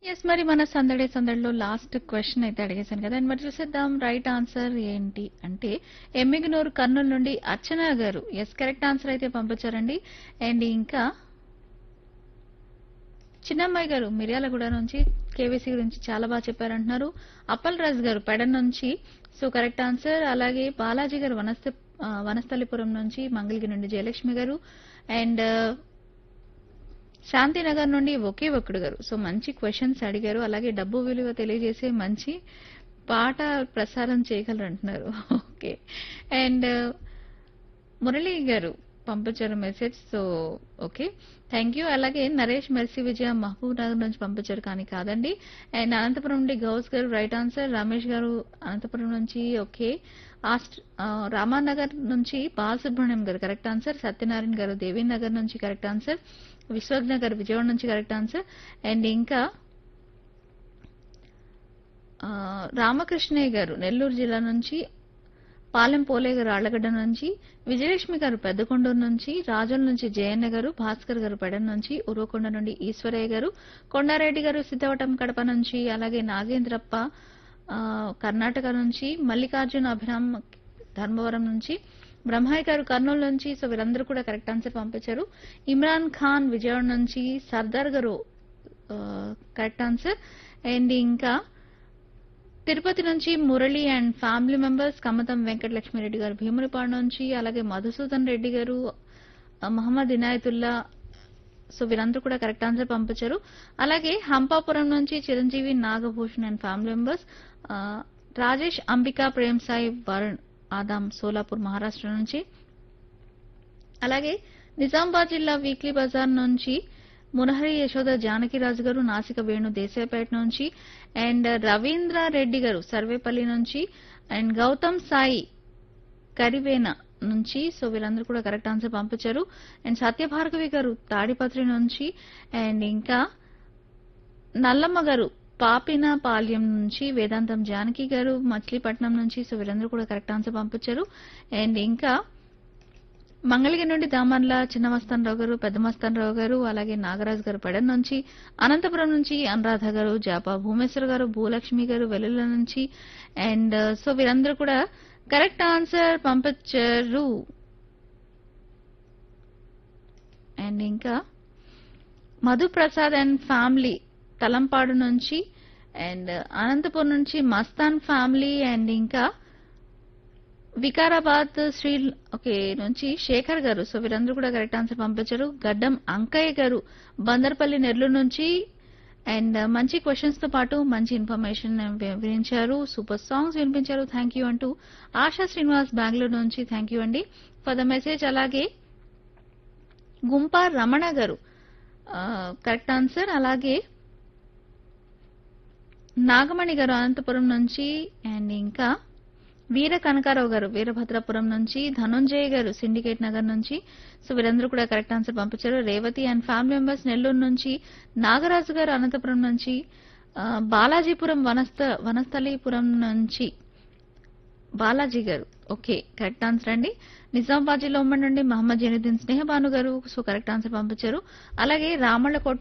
yes మరి మన సందడి సందడిలో లాస్ట్ క్వశ్చన్ అయితే అడిగేశాను కదా అండ్ మరి చూసేద్దాం రైట్ ఆన్సర్ ఏంటి అంటే ఎమ్మిగనూరు కర్నూలు నుండి అర్చన గారు ఎస్ కరెక్ట్ ఆన్సర్ అయితే పంపించారండి అండ్ ఇంకా చిన్నమ్మాయి గారు మిర్యాలగూడ నుంచి కేవీసీ గురించి చాలా బాగా చెప్పారంటున్నారు అప్పల్ రాజ్ గారు పెడన్ నుంచి సో కరెక్ట్ ఆన్సర్ అలాగే బాలాజీ గారు వనస్థ ఆ, వనస్థలిపురం నుంచి మంగళగిరి నుండి జయలక్ష్మి గారు అండ్ శాంతినగర్ నుండి ఒకే ఒక్కడు గారు సో మంచి క్వశ్చన్స్ అడిగారు అలాగే డబ్బు విలువ తెలియజేసే మంచి పాట ప్రసారం చేయగలరు అంటున్నారు ఓకే అండ్ మురళి గారు పంపించారు message so okay thank you అలాగే నరేష్ మెర్సీ విజయ మహబూబ్ నగర్ నుంచి పంపించారు కానీ కాదండి అండ్ అనంతపురం నుండి గౌస్ గారు రైట్ ఆన్సర్ రమేష్ గారు అనంతపురం నుంచి ఓకే ఆస్ట్ ఆ, రామానగర్ నుంచి బాలసుబ్రహ్మణ్యం గారు కరెక్ట్ ఆన్సర్ సత్యనారాయణ గారు దేవీనగర్ నుంచి కరెక్ట్ ఆన్సర్ విశ్వజ్ఞ గారు విజయవాడ నుంచి కరెక్ట్ ఆన్సర్ అండ్ ఇంకా ఆ, రామకృష్ణయ్య గారు నెల్లూరు జిల్లా నుంచి పాలెం పోలే గారు ఆళ్లగడ్డ నుంచి విజయలక్ష్మి గారు పెద్దకొండూరు నుంచి రాజుల నుంచి జయన్న గారు భాస్కర్ గారు పెడన్ నుంచి ఉరవకొండ నుండి ఈశ్వరయ్య గారు కొండారెడ్డి గారు సిద్ధవటం కడప నుంచి అలాగే నాగేంద్రప్ప ఆ, కర్ణాటక నుంచి మల్లికార్జున అభిరామ్ ధర్మవరం నుంచి బ్రహ్మయ్య గారు కర్నూలు నుంచి సో వీరందరూ కూడా కరెక్ట్ ఆన్సర్ పంపించారు ఇమ్రాన్ ఖాన్ విజయవాడ నుంచి సర్దార్ గారు కరెక్ట్ ఆన్సర్ అండ్ ఇంకా తిరుపతి నుంచి Murali and family members Kammatham Venkatalakshmireddy garu Bhimunipadu నుంచి అలాగే మధుసూదన్ రెడ్డి గారు ఆ, మహమ్మద్ ఇనాయతుల్లా సో వీరందరూ కూడా కరెక్ట్ ఆన్సర్ పంపించారు అలాగే హంపాపురం నుంచి Chiranjeevi Nagabhushan and family members ఆ, రాజేష్ అంబికా ప్రేమ్ సాయి వరుణ్ ఆదాం సోలాపూర్ మహారాష్ట్ర నుంచి అలాగే నిజామాబాద్ జిల్లా వీక్లీ బజార్ నుంచి మునహరి యశోద జానకిరాజు గారు నాసిక వేణు దేశాయపేట నుంచి అండ్ రవీంద్ర రెడ్డి గారు సర్వేపల్లి నుంచి అండ్ గౌతమ్ సాయి కరివేన నుంచి సో వీరందరూ కూడా కరెక్ట్ ఆన్సర్ పంపించారు అండ్ సత్యభార్గవి గారు తాడిపత్రి నుంచి అండ్ ఇంకా నల్లమ్మ గారు పాపిన పాల్యం నుంచి వేదాంతం జానకి గారు మచిలీపట్నం నుంచి సో వీరందరూ కూడా కరెక్ట్ ఆన్సర్ పంపించారు అండ్ ఇంకా మంగళగిరి నుండి దామర్ల చిన్న రావు గారు పెద్ద రావు గారు అలాగే నాగరాజు గారు పెడన్ నుంచి అనంతపురం నుంచి అనురాధ గారు జాపా భూమేశ్వర్ గారు భూలక్ష్మి గారు వెల్లుల నుంచి అండ్ సో వీరందరూ కూడా కరెక్ట్ ఆన్సర్ పంపించారు అండ్ ఇంకా మధుప్రసాద్ అండ్ ఫ్యామిలీ తలంపాడు నుంచి అండ్ అనంతపురం నుంచి మస్తాన్ ఫ్యామిలీ అండ్ ఇంకా వికారాబాద్ శ్రీ ఓకే నుంచి శేఖర్ గారు సో వీరందరూ కూడా కరెక్ట్ ఆన్సర్ పంపించారు గడ్డం అంకయ్య గారు బందర్పల్లి నెల్లూరు నుంచి అండ్ మంచి క్వశ్చన్స్ తో పాటు మంచి ఇన్ఫర్మేషన్ వివరించారు సూపర్ సాంగ్స్ వినిపించారు థ్యాంక్ యూ అంటూ ఆశా శ్రీనివాస్ బెంగళూరు నుంచి థ్యాంక్ యూ అండి ఫర్ ద మెసేజ్ అలాగే గుంపా రమణ గారు కరెక్ట్ ఆన్సర్ అలాగే నాగమణి గారు అనంతపురం నుంచి అండ్ ఇంకా వీర కనకారావు గారు వీరభద్రాపురం నుంచి ధనుంజయ గారు సిండికేట్ నగర్ నుంచి సో వీరందరూ కూడా కరెక్ట్ ఆన్సర్ పంపించారు Revathi and family members Nellore నుంచి నాగరాజు గారు అనంతపురం నుంచి ఆ, బాలాజీపురం వనస్థ వనస్థలీపురం నుంచి బాలాజీ గారు ఓకే కరెక్ట్ ఆన్సర్ అండి నిజామాబాద్ జిల్లా ఉమ్మడి నుండి మహమ్మద్ జైనుద్దీన్ స్నేహబాను గారు సో కరెక్ట్ ఆన్సర్ పంపించారు అలాగే రామళ్ళకోట